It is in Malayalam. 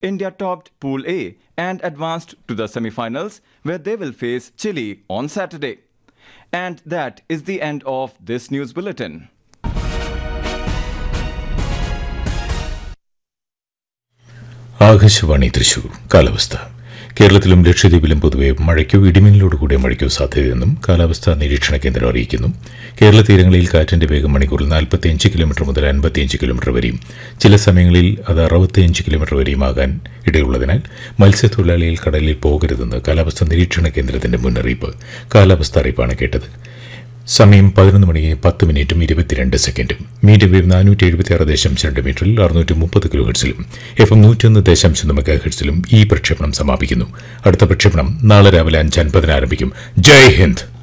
India topped Pool A and advanced to the semi-finals where they will face Chile on Saturday. And that is the end of this news bulletin. Akashvani Thrissur കാലാവസ്ഥ കേരളത്തിലും ലക്ഷദ്വീപിലും പൊതുവെ മഴയ്ക്കോ ഇടിമിന്നലോടുകൂടിയ മഴയ്ക്കോ സാധ്യതയെന്നും കാലാവസ്ഥാ നിരീക്ഷണ കേന്ദ്രം അറിയിക്കുന്നു കേരള തീരങ്ങളിൽ കാറ്റിന്റെ വേഗം മണിക്കൂറിൽ നാൽപ്പത്തിയഞ്ച് കിലോമീറ്റർ മുതൽ അൻപത്തിയഞ്ച് കിലോമീറ്റർ വരെയും ചില സമയങ്ങളിൽ അത് അറുപത്തിയഞ്ച് കിലോമീറ്റർ വരെയും ആകാൻ ഇടയുള്ളതിനാൽ മത്സ്യത്തൊഴിലാളികൾ കടലിൽ പോകരുതെന്ന് കാലാവസ്ഥാ നിരീക്ഷണ കേന്ദ്രത്തിന്റെ മുന്നറിയിപ്പ് കാലാവസ്ഥാ അറിയിപ്പാണ് കേട്ടത് സമയം പതിനൊന്ന് മണി പത്ത് മിനിറ്റും ഇരുപത്തിരണ്ട് സെക്കൻഡും മീഡിയം വേവ് നാനൂറ്റി എഴുപത്തി ആറ് ദശാംശം രണ്ട് മീറ്ററിൽ അറുന്നൂറ്റി മുപ്പത് കിലോ ഹെർട്സിലും എഫ് എം നൂറ്റിയൊന്ന് ദശാംശം മെഗാ ഹെർട്സിലും ഈ പ്രക്ഷേപണം സമാപിക്കുന്നു അടുത്ത പ്രക്ഷേപണം നാളെ രാവിലെ അഞ്ച് അൻപതിന് ആരംഭിക്കും ജയ് ഹിന്ദ്